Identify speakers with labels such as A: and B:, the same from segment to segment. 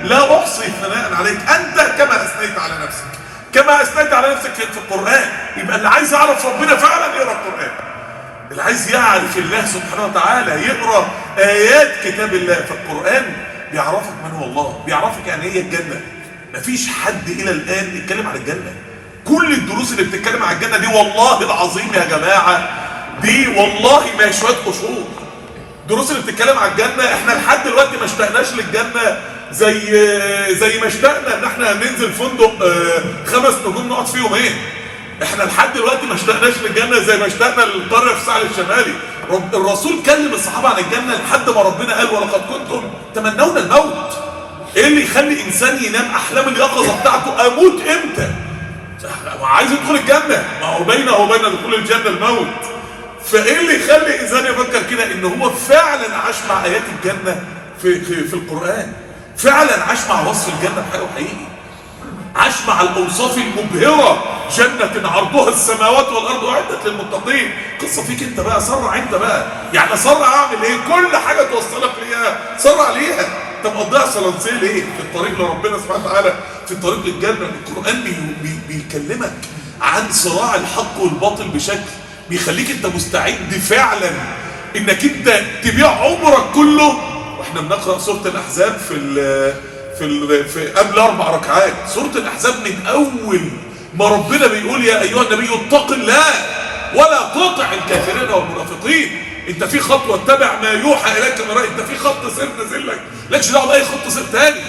A: لا احصي ثناء عليك انت كما اثنيت على نفسك كما اثنيت على نفسك في القران يبقى اللي عايز يعرف ربنا فعلا يقرا القران اللي عايز يعرف الله سبحانه وتعالى يقرا ايات كتاب الله في القران بيعرفك من هو الله بيعرفك يعني ايه الجنه مفيش حد الى الان يتكلم عن الجنه كل الدروس اللي بتتكلم عن الجنه دي والله العظيم يا جماعه دي والله ما هي شويه قشور الدروس اللي بتتكلم عن الجنه احنا لحد دلوقتي ما اشتقناش للجنه زي زي ما اشتقنا ان احنا ننزل فندق آه، خمس نجوم نقعد فيه يومين احنا لحد دلوقتي ما اشتقناش للجنه زي ما اشتقنا للقريه في الساحل الشمالي رب الرسول كلم الصحابه عن الجنه لحد ما ربنا قال ولقد كنتم تمنون الموت ايه اللي يخلي انسان ينام احلام اليقظه بتاعته اموت امتى ما عايز يدخل الجنه ما هو بينه وبين دخول الجنه الموت فايه اللي يخلي انسان يفكر كده ان هو فعلا عاش مع ايات الجنه في في, في القران فعلا عاش مع وصف الجنه بحاجه حقيقي عاش مع الاوصاف المبهره جنه عرضها السماوات والارض اعدت للمتقين قصه فيك انت بقى سرع انت بقى يعني سرع اعمل ايه كل حاجه توصلك ليها سرع ليها انت مقضيها صلانسيه ليه في الطريق لربنا سبحانه وتعالى في طريق الجنه القران بي بي بيكلمك عن صراع الحق والباطل بشكل بيخليك انت مستعد فعلا انك انت تبيع عمرك كله واحنا بنقرا سوره الاحزاب في ال في ال في قبل اربع ركعات سوره الاحزاب من اول ما ربنا بيقول يا ايها النبي اتق الله ولا تطع الكافرين والمنافقين انت في خطوه اتبع ما يوحى اليك من رأي انت في خط سير نازل لك لكش دعوه باي خط سير تاني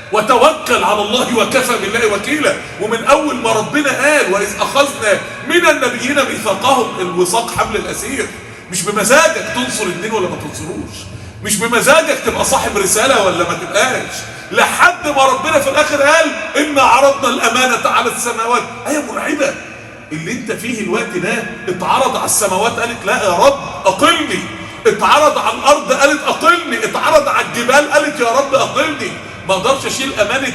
A: وتوكل على الله وكفى بالله وكيلا ومن اول ما ربنا قال واذ اخذنا من النبيين ميثاقهم الوثاق حمل الاسير مش بمزاجك تنصر الدين ولا ما تنصروش مش بمزاجك تبقى صاحب رساله ولا ما تبقاش لحد ما ربنا في الاخر قال ان عرضنا الامانه على السماوات ايه مرعبه اللي انت فيه الوقت ده اتعرض على السماوات قالت لا يا رب اقلني اتعرض على الارض قالت اقلني اتعرض على الجبال قالت يا رب اقلني ما اقدرش اشيل امانه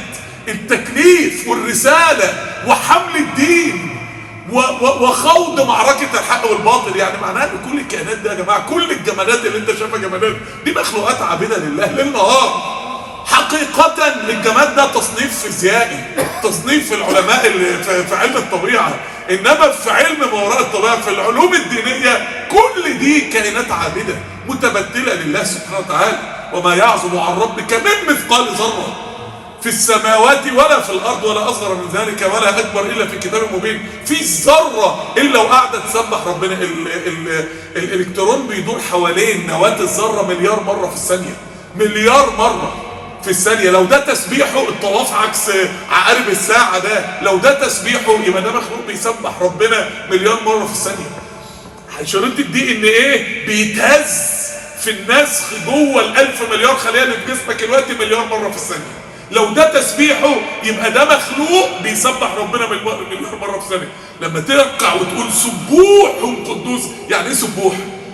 A: التكليف والرساله وحمل الدين و- و- وخوض معركه الحق والباطل يعني معناها ان كل الكائنات دي يا جماعه كل الجمالات اللي انت شايفها جمالات دي مخلوقات عابده لله ليل نهار حقيقة الجمال ده تصنيف فيزيائي تصنيف في العلماء اللي في في علم الطبيعة انما في علم ما وراء الطبيعة في العلوم الدينية كل دي كائنات عابدة متبتلة لله سبحانه وتعالى وما يعظم عن ربك من مثقال ذرة في السماوات ولا في الارض ولا اصغر من ذلك ولا اكبر الا في كتاب مبين في ذره الا وقاعده تسبح ربنا ال ال الالكترون بيدور حوالين نواه الذره مليار مره في الثانيه مليار مره في الثانيه لو ده تسبيحه الطواف عكس عقارب الساعه ده لو ده تسبيحه يبقى ده مخلوق بيسبح ربنا مليار مره في الثانيه شريط الدي ان ايه بيتهز في النسخ جوه الالف مليار خليه اللي في جسمك دلوقتي مليار مره في الثانيه لو ده تسبيحه يبقى ده مخلوق بيسبح ربنا مليار مليار مره في الثانيه لما ترقع وتقول سبوح قدوس يعني ايه سبوح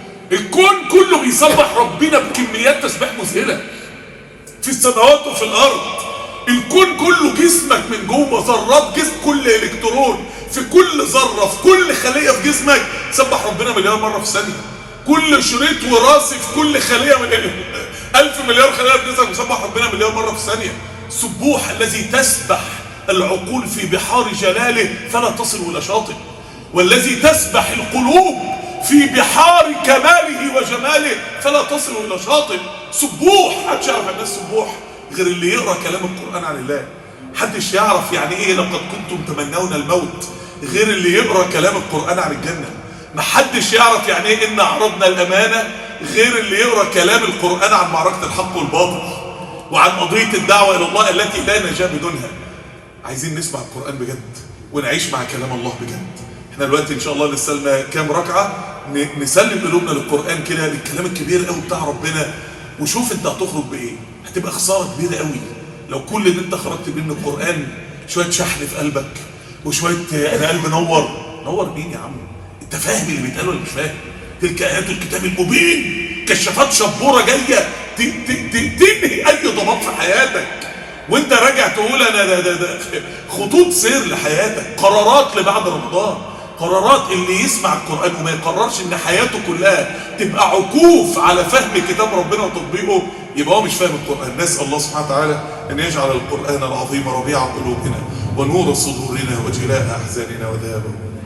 A: الكون كله بيسبح ربنا بكميات تسبيح مذهله في السماوات وفي الارض الكون كله جسمك من جوه ذرات جسم كل الكترون في كل ذره في كل خليه في جسمك سبح ربنا مليار مره في ثانيه كل شريط وراثي في كل خليه من ألف مليار خليه في جسمك بيسبح ربنا مليار مره في ثانيه سبوح الذي تسبح العقول في بحار جلاله فلا تصل الى شاطئ والذي تسبح القلوب في بحار كماله وجماله فلا تصل الى شاطئ سبوح محدش يعرف الناس سبوح غير اللي يقرا كلام القران عن الله محدش يعرف يعني ايه لقد كنتم تمنون الموت غير اللي يقرا كلام القران عن الجنه محدش يعرف يعني ايه ان عرضنا الامانه غير اللي يقرا كلام القران عن معركه الحق والباطل وعن قضيه الدعوه الى الله التي لا نجاه بدونها عايزين نسمع القران بجد ونعيش مع كلام الله بجد احنا دلوقتي ان شاء الله لسه لنا كام ركعه ن- نسلم قلوبنا للقران كده للكلام الكبير قوي بتاع ربنا وشوف انت هتخرج بايه هتبقى خساره كبيره قوي لو كل اللي انت خرجت بيه من القران شويه شحن في قلبك وشويه آه، انا قلبي نور نور مين يا عم انت فاهم اللي بيتقال ولا مش فاهم تلك ايات الكتاب المبين كشافات شبوره جايه ت- ت- ت- تنهي اي ضباب في حياتك وانت راجع تقول انا ده ده ده خطوط سير لحياتك قرارات لبعد رمضان قرارات اللي يسمع القرآن وما يقررش ان حياته كلها تبقى عكوف على فهم كتاب ربنا وتطبيقه يبقى هو مش فاهم القرآن نسأل الله سبحانه وتعالى ان يجعل القرآن العظيم ربيع قلوبنا ونور صدورنا وجلاء احزاننا وذهاب